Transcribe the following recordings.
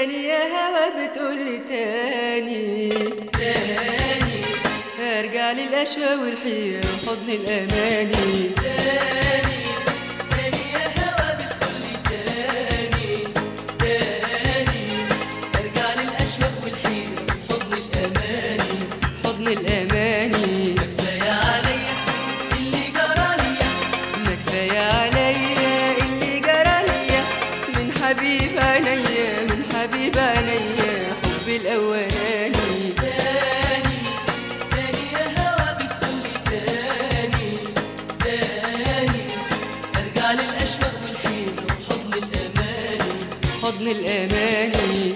تاني يا هوا بتقولي تاني تاني ارجع للاشواق والحيرة وحضن الاماني تاني تاني يا هوا بتقولي تاني تاني ارجع للأشواق والحيرة حضن الأماني حضن الاماني كفاية عليا اللي جرى ليا ما كفاية عليا اللي جرى ليا من حبيب عينيا من حبيب عينيا حبي الاولاني تاني تاني يا هوا بتقولي تاني تاني ارجع للأشواق والحيرة حضن الأماني حضن الاماني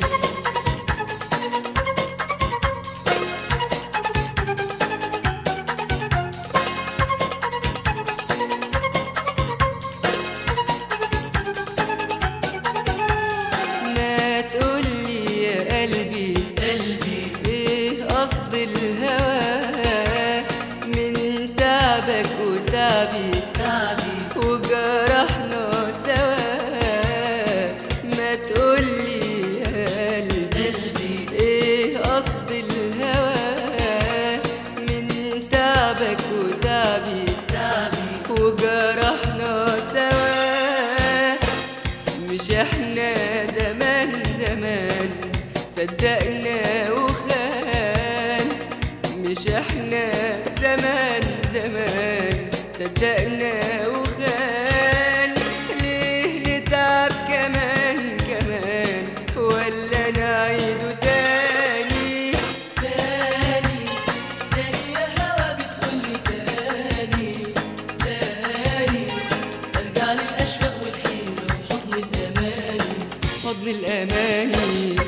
ما تقولي يا قلبي قلبي ايه قصد الهوى من تعبك وتعبي تعبي وجرحنا سوا ما تقولي يا قلبي قلبي ايه قصد الهوى من تعبك وتعبي تعبي وجرحنا سوا مش احنا زمان زمان صدقنا وخان مش احنا زمان زمان صدقنا وخان ليه نتعب كمان كمان ولا نعيده تاني تاني تاني يا هوا بتقولي تاني تاني ارجع للأشواق والحيرة وحضن الأماني حضن الاماني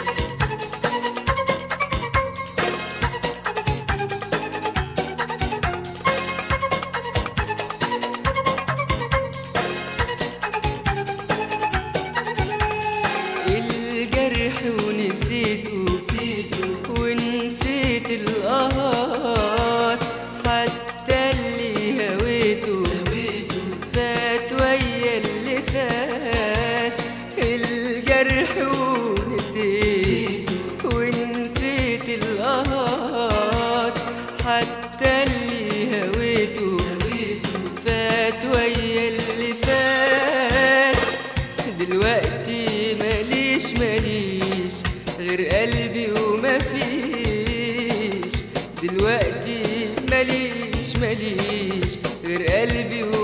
الجرح ونسيته نسيته ونسيت القهر حتى اللي هويته هويته فات ويا اللي فات الجرح ونسيت ونسيت القهر حتى اللي هويته هويته فات ويا اللي فات دلوقتي ماليش ماليش غير قلبي وما فيش دلوقتي ماليش ماليش غير قلبي